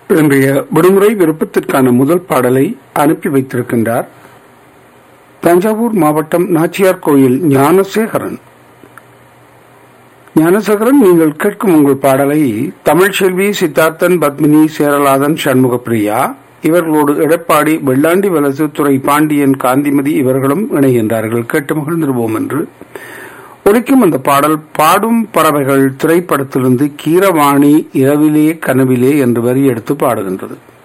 இன்றைய விடுமுறை விருப்பத்திற்கான முதல் பாடலை அனுப்பி வைத்திருக்கின்றார் தஞ்சாவூர் மாவட்டம் நாச்சியார் கோயில் ஞானசேகரன் ஞானசேகரன் நீங்கள் கேட்கும் உங்கள் பாடலை தமிழ்ச்செல்வி சித்தார்த்தன் பத்மினி சேரலாதன் சண்முகப்பிரியா இவர்களோடு எடப்பாடி வெள்ளாண்டி வலசு துறை பாண்டியன் காந்திமதி இவர்களும் இணைகின்றார்கள் கேட்டு மகிழ்ந்திருவோம் என்று ஒலிக்கும் அந்த பாடல் பாடும் பறவைகள் திரைப்படத்திலிருந்து கீரவாணி இரவிலே கனவிலே என்று வரி எடுத்து பாடுகின்றது